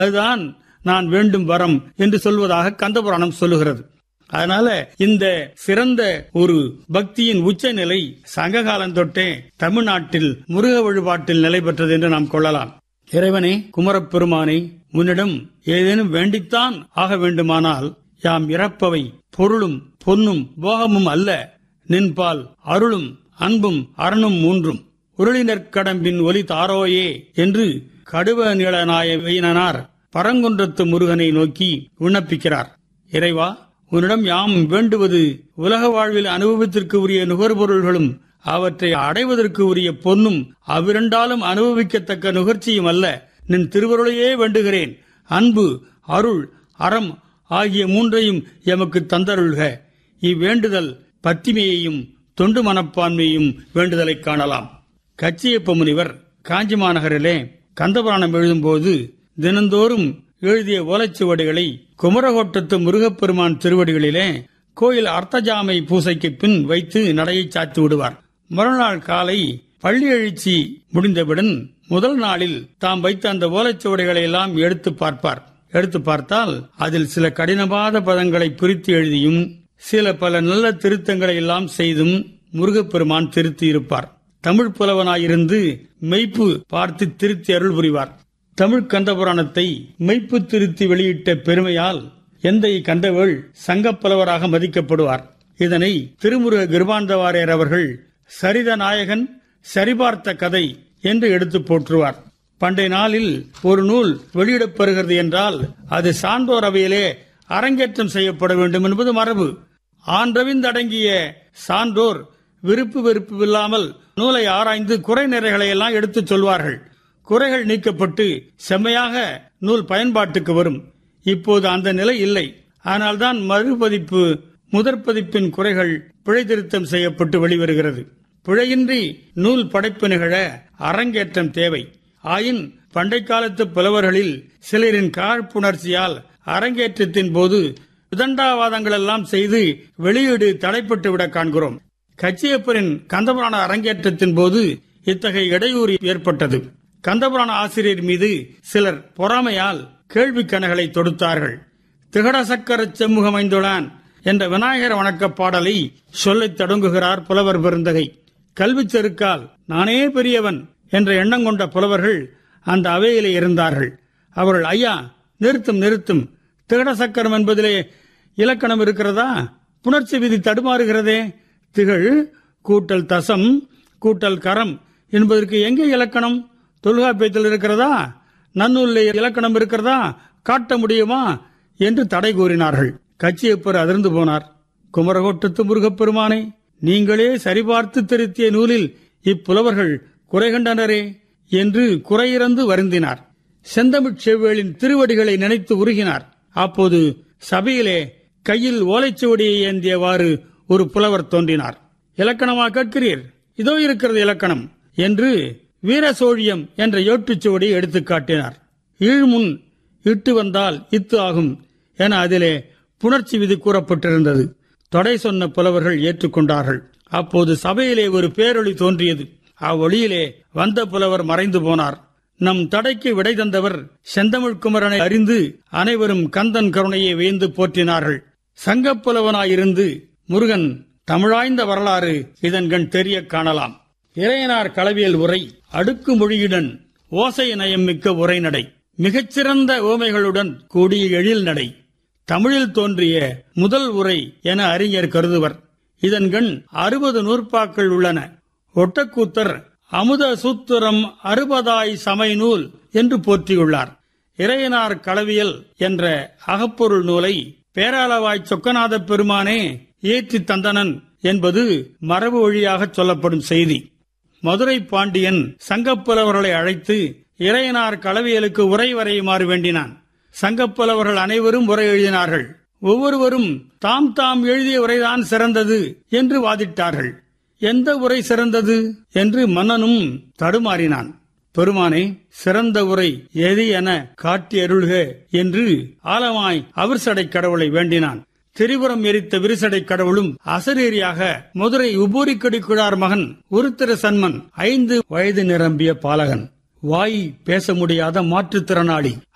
அதுதான் நான் வேண்டும் வரம் என்று சொல்வதாக கந்தபுராணம் சொல்லுகிறது அதனால இந்த சிறந்த ஒரு பக்தியின் உச்சநிலை சங்ககாலம் தொட்டே தமிழ்நாட்டில் முருக வழிபாட்டில் நிலை பெற்றது என்று நாம் கொள்ளலாம் இறைவனே குமரப்பெருமானை உன்னிடம் ஏதேனும் வேண்டித்தான் ஆக வேண்டுமானால் யாம் இறப்பவை பொருளும் பொன்னும் போகமும் அல்ல நின்பால் அருளும் அன்பும் அரணும் மூன்றும் உருளினர் கடம்பின் ஒலி தாரோயே என்று கடுவ நீளநாய வெயினனார் பரங்குன்றத்து முருகனை நோக்கி விண்ணப்பிக்கிறார் இறைவா உன்னிடம் யாம் வேண்டுவது உலக வாழ்வில் அனுபவத்திற்கு உரிய நுகர்பொருள்களும் அவற்றை அடைவதற்கு உரிய பொன்னும் அவ்விரண்டாலும் அனுபவிக்கத்தக்க நுகர்ச்சியும் அல்ல நின் திருவருளையே வேண்டுகிறேன் அன்பு அருள் அறம் ஆகிய மூன்றையும் எமக்கு தந்தருள்க இவ்வேண்டுதல் பத்திமையையும் தொண்டு மனப்பான்மையும் வேண்டுதலை காணலாம் கச்சியப்ப முனிவர் காஞ்சி மாநகரிலே கந்தபுராணம் எழுதும்போது தினந்தோறும் எழுதிய ஓலைச்சுவடிகளை குமரகோட்டத்து முருகப்பெருமான் திருவடிகளிலே கோயில் அர்த்தஜாமை பூசைக்கு பின் வைத்து நடையை சாத்தி விடுவார் மறுநாள் காலை பள்ளி எழுச்சி முடிந்தவுடன் முதல் நாளில் தாம் வைத்த அந்த ஓலைச்சுவடிகளை எல்லாம் எடுத்து பார்ப்பார் எடுத்து பார்த்தால் அதில் சில கடினமான பதங்களை குறித்து எழுதியும் சில பல நல்ல திருத்தங்களை எல்லாம் செய்தும் முருகப்பெருமான் திருத்தி இருப்பார் தமிழ் புலவனாயிருந்து மெய்ப்பு பார்த்து திருத்தி அருள் புரிவார் தமிழ் கந்தபுராணத்தை மெய்ப்பு திருத்தி வெளியிட்ட பெருமையால் எந்தை கந்தவேள் சங்கப்புலவராக மதிக்கப்படுவார் இதனை திருமுருக கிருபாந்தவாரியர் அவர்கள் சரித நாயகன் சரிபார்த்த கதை என்று எடுத்து போற்றுவார் பண்டைய நாளில் ஒரு நூல் வெளியிடப்பெறுகிறது என்றால் அது சான்றோர் அவையிலே அரங்கேற்றம் செய்யப்பட வேண்டும் என்பது மரபு ஆன்றவிந்தடங்கிய சான்றோர் விருப்பு வெறுப்பு இல்லாமல் நூலை ஆராய்ந்து குறை நிறைகளை எல்லாம் எடுத்துச் சொல்வார்கள் குறைகள் நீக்கப்பட்டு செம்மையாக நூல் பயன்பாட்டுக்கு வரும் இப்போது அந்த நிலை இல்லை ஆனால்தான் மறுபதிப்பு முதற் பதிப்பின் குறைகள் பிழை திருத்தம் செய்யப்பட்டு வெளிவருகிறது பிழையின்றி நூல் படைப்பு நிகழ அரங்கேற்றம் தேவை ஆயின் பண்டை காலத்து புலவர்களில் சிலரின் காழ்ப்புணர்ச்சியால் அரங்கேற்றத்தின் போது விதண்டாவாதங்கள் எல்லாம் செய்து வெளியீடு தடைப்பட்டு விட காண்கிறோம் கச்சியப்பரின் கந்தபுராண அரங்கேற்றத்தின் போது இத்தகைய இடையூறு ஏற்பட்டது கந்தபுராண ஆசிரியர் மீது சிலர் பொறாமையால் கேள்வி கணகளை தொடுத்தார்கள் திகட சக்கர செம்முகமைந்துளான் என்ற விநாயகர் வணக்க பாடலை சொல்லித் தொடங்குகிறார் புலவர் பெருந்தகை கல்வி செருக்கால் நானே பெரியவன் என்ற எண்ணம் கொண்ட புலவர்கள் அந்த அவையிலே இருந்தார்கள் அவர்கள் ஐயா நிறுத்தும் நிறுத்தும் திகட சக்கரம் என்பதிலே இலக்கணம் இருக்கிறதா புணர்ச்சி விதி தடுமாறுகிறதே திகழ் கூட்டல் தசம் கூட்டல் கரம் என்பதற்கு எங்கே இலக்கணம் தொல்காப்பியத்தில் இருக்கிறதா நன்னூலில் இலக்கணம் இருக்கிறதா காட்ட முடியுமா என்று தடை கூறினார்கள் கச்சியப்பர் அதிர்ந்து போனார் குமரகோட்டத்து முருகப்பெருமானை நீங்களே சரிபார்த்து திருத்திய நூலில் இப்புலவர்கள் குறை கண்டனரே என்று குறையிறந்து வருந்தினார் செந்தமிழ் செவ்வேளின் திருவடிகளை நினைத்து உருகினார் அப்போது சபையிலே கையில் ஓலைச்சுவடியை ஏந்தியவாறு ஒரு புலவர் தோன்றினார் இலக்கணமா கேட்கிறீர் இதோ இருக்கிறது இலக்கணம் என்று வீரசோழியம் என்ற யோட்டுச்சுவடியை எடுத்துக் காட்டினார் ஈழ்முன் இட்டு வந்தால் இத்து ஆகும் என அதிலே புணர்ச்சி விதி கூறப்பட்டிருந்தது தொடை சொன்ன புலவர்கள் ஏற்றுக்கொண்டார்கள் அப்போது சபையிலே ஒரு பேரொளி தோன்றியது அவ்வொளியிலே வந்த புலவர் மறைந்து போனார் நம் தடைக்கு விடை தந்தவர் செந்தமிழ் குமரனை அறிந்து அனைவரும் கந்தன் கருணையை வேந்து போற்றினார்கள் சங்கப்புலவனாயிருந்து முருகன் தமிழாய்ந்த வரலாறு இதன்கண் தெரிய காணலாம் இறையனார் களவியல் உரை அடுக்கு மொழியுடன் ஓசை நயம் மிக்க உரைநடை மிகச்சிறந்த ஓமைகளுடன் கூடிய எழில் நடை தமிழில் தோன்றிய முதல் உரை என அறிஞர் கருதுவர் இதன்கண் அறுபது நூற்பாக்கள் உள்ளன ஒட்டக்கூத்தர் அமுத சூத்திரம் அறுபதாய் சமை நூல் என்று போற்றியுள்ளார் இறையனார் களவியல் என்ற அகப்பொருள் நூலை பேராளவாய் சொக்கநாத பெருமானே ஏற்றி தந்தனன் என்பது மரபு வழியாக சொல்லப்படும் செய்தி மதுரை பாண்டியன் சங்கப்புலவர்களை அழைத்து இறையனார் களவியலுக்கு உரை வரையுமாறு வேண்டினான் சங்கப்புலவர்கள் அனைவரும் உரை எழுதினார்கள் ஒவ்வொருவரும் தாம் தாம் எழுதிய உரைதான் சிறந்தது என்று வாதிட்டார்கள் எந்த உரை சிறந்தது என்று மன்னனும் தடுமாறினான் பெருமானே சிறந்த உரை எது என காட்டி அருள்க என்று ஆலமாய் அவர்சடை கடவுளை வேண்டினான் திரிபுரம் எரித்த விரிசடை கடவுளும் அசரீரியாக மதுரை உபூரிக்கடிக்குழார் மகன் உருத்திர சன்மன் ஐந்து வயது நிரம்பிய பாலகன் வாய் பேச முடியாத மாற்றுத்திறனாளி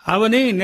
அவனே